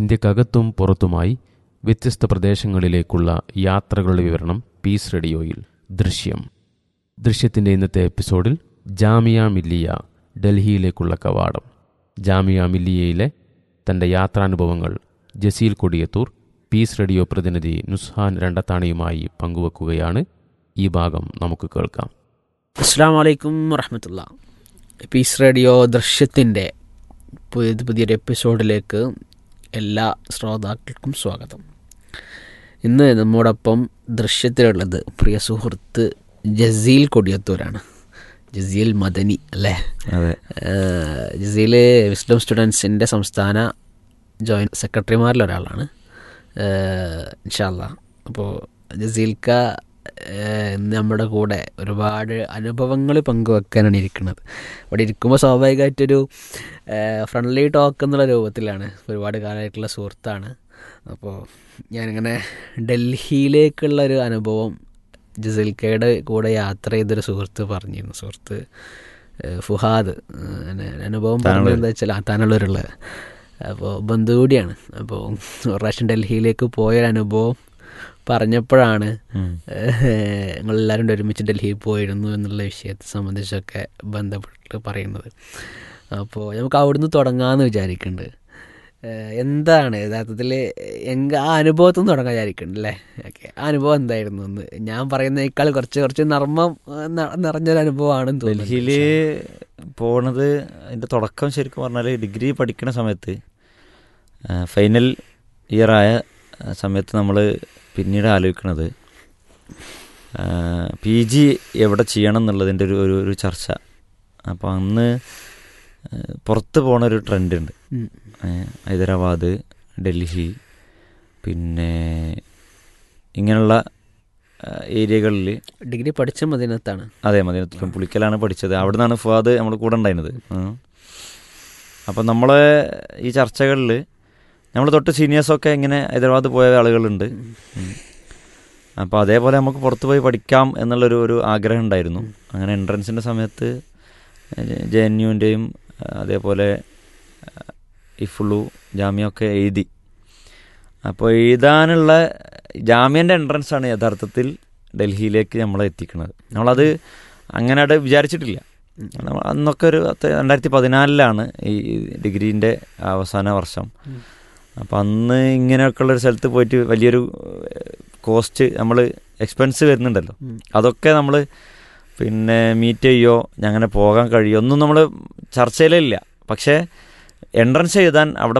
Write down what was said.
ഇന്ത്യക്കകത്തും പുറത്തുമായി വ്യത്യസ്ത പ്രദേശങ്ങളിലേക്കുള്ള യാത്രകളുടെ വിവരണം പീസ് റേഡിയോയിൽ ദൃശ്യം ദൃശ്യത്തിൻ്റെ ഇന്നത്തെ എപ്പിസോഡിൽ ജാമിയ മില്ലിയ ഡൽഹിയിലേക്കുള്ള കവാടം ജാമിയ മില്ലിയയിലെ തൻ്റെ യാത്രാനുഭവങ്ങൾ ജസീൽ കൊടിയത്തൂർ പീസ് റേഡിയോ പ്രതിനിധി നുസ്ഹാൻ രണ്ടത്താണിയുമായി പങ്കുവെക്കുകയാണ് ഈ ഭാഗം നമുക്ക് കേൾക്കാം അസ്സാം വലൈക്കും വറഹമത്തുള്ള പീസ് റേഡിയോ ദൃശ്യത്തിൻ്റെ പുതിയ പുതിയൊരു എപ്പിസോഡിലേക്ക് എല്ലാ ശ്രോതാക്കൾക്കും സ്വാഗതം ഇന്ന് നമ്മോടൊപ്പം ദൃശ്യത്തിലുള്ളത് പ്രിയ സുഹൃത്ത് ജസീൽ കൊടിയത്തൂരാണ് ജസീൽ മദനി അല്ലേ അതെ ഏഹ് ജസീൽ വിസ്ഡം സ്റ്റുഡൻസിൻ്റെ സംസ്ഥാന ജോയിൻറ്റ് സെക്രട്ടറിമാരിൽ ഒരാളാണ് ഇൻഷാല്ല അപ്പോൾ ജസീൽക്ക ഏഹ് ഇന്ന് നമ്മുടെ കൂടെ ഒരുപാട് അനുഭവങ്ങൾ പങ്കുവെക്കാനാണ് ഇരിക്കുന്നത് ഇവിടെ ഇരിക്കുമ്പോൾ സ്വാഭാവികമായിട്ടൊരു ഫ്രണ്ട്ലി ടോക്ക് എന്നുള്ള രൂപത്തിലാണ് ഒരുപാട് കാലമായിട്ടുള്ള സുഹൃത്താണ് അപ്പോൾ ഞാനിങ്ങനെ ഡൽഹിയിലേക്കുള്ള ഒരു അനുഭവം ജസീൽക്കയുടെ കൂടെ യാത്ര ചെയ്തൊരു സുഹൃത്ത് പറഞ്ഞിരുന്നു സുഹൃത്ത് ഏഹ് ഫുഹാദ് ഏഹ് അങ്ങനെ ഒരു അനുഭവം പറഞ്ഞത് എന്താ വെച്ചാൽ താനുള്ളവരുള്ള അപ്പോൾ ബന്ധു കൂടിയാണ് അപ്പോൾ ഒരു പ്രാവശ്യം ഡൽഹിയിലേക്ക് പോയൊരു അനുഭവം പറഞ്ഞപ്പോഴാണ് ഞങ്ങളെല്ലാവരും കൂടി ഒരുമിച്ച് ഡൽഹിയിൽ പോയിരുന്നു എന്നുള്ള വിഷയത്തെ സംബന്ധിച്ചൊക്കെ ബന്ധപ്പെട്ട് പറയുന്നത് അപ്പോൾ നമുക്ക് അവിടുന്ന് തുടങ്ങാമെന്ന് വിചാരിക്കുന്നുണ്ട് ഏഹ് എന്താണ് യഥാർത്ഥത്തിൽ എങ്ക ആ അനുഭവത്തിൽ നിന്ന് തുടങ്ങാൻ വിചാരിക്കുന്നുണ്ട് അല്ലേ ഓക്കെ ആ അനുഭവം എന്തായിരുന്നു എന്ന് ഞാൻ പറയുന്നതിനേക്കാൾ കുറച്ച് കുറച്ച് നർമ്മം ഏഹ് ന- നിറഞ്ഞൊരു അനുഭവമാണെന്ന് തോന്നുന്നു ഡൽഹിയിൽ പോണത് അതിൻ്റെ തുടക്കം ശരിക്കും പറഞ്ഞാൽ ഡിഗ്രി പഠിക്കുന്ന സമയത്ത് ആ, ഫൈനൽ ഇയറായ സമയത്ത് നമ്മൾ പിന്നീട് ആലോചിക്കണത് പി ജി എവിടെ ചെയ്യണം എന്നുള്ളതിൻ്റെ ഒരു ഒരു ഒരു ചർച്ച അപ്പോൾ അന്ന് ആ, പുറത്ത് പോണ ഒരു ട്രെൻഡ് ഉണ്ട് ഉം. ഏ, ഹൈദരാബാദ് ഡൽഹി പിന്നെ ഇങ്ങനെയുള്ള ഏരിയകളിൽ ഡിഗ്രി പഠിച്ച മദീനത്താണ് അതെ മദീനത്തിലും പുളിക്കലാണ് പഠിച്ചത് അവിടെ നിന്നാണ് ഫുവാദ് നമ്മൾ കൂടെ ഉണ്ടായിരുന്നത് അപ്പം നമ്മളെ ഈ ചർച്ചകളിൽ നമ്മൾ തൊട്ട് സീനിയേഴ്സൊക്കെ ഇങ്ങനെ ഹൈദരാബാദ് പോയ ആളുകളുണ്ട് അപ്പോൾ അതേപോലെ നമുക്ക് പുറത്ത് പോയി പഠിക്കാം എന്നുള്ളൊരു ഒരു ആഗ്രഹം ഉണ്ടായിരുന്നു അങ്ങനെ എൻട്രൻസിൻ്റെ സമയത്ത് ജെ എൻ യുവിൻ്റെയും അതേപോലെ ഇഫുളു ജാമ്യമൊക്കെ എഴുതി അപ്പോൾ എഴുതാനുള്ള ജാമ്യൻ്റെ എൻട്രൻസ് ആണ് യഥാർത്ഥത്തിൽ ഡൽഹിയിലേക്ക് നമ്മളെ എത്തിക്കുന്നത് നമ്മളത് അങ്ങനെ അവിടെ വിചാരിച്ചിട്ടില്ല നമ്മൾ അന്നൊക്കെ ഒരു പത്ത് രണ്ടായിരത്തി പതിനാലിലാണ് ഈ ഡിഗ്രീൻ്റെ അവസാന വർഷം അപ്പം അന്ന് ഇങ്ങനെയൊക്കെയുള്ള ഒരു സ്ഥലത്ത് പോയിട്ട് വലിയൊരു കോസ്റ്റ് നമ്മൾ എക്സ്പെൻസ് വരുന്നുണ്ടല്ലോ അതൊക്കെ നമ്മൾ പിന്നെ മീറ്റ് ചെയ്യോ അങ്ങനെ പോകാൻ കഴിയോ ഒന്നും നമ്മൾ ചർച്ചയിലില്ല പക്ഷേ എൻട്രൻസ് എഴുതാൻ അവിടെ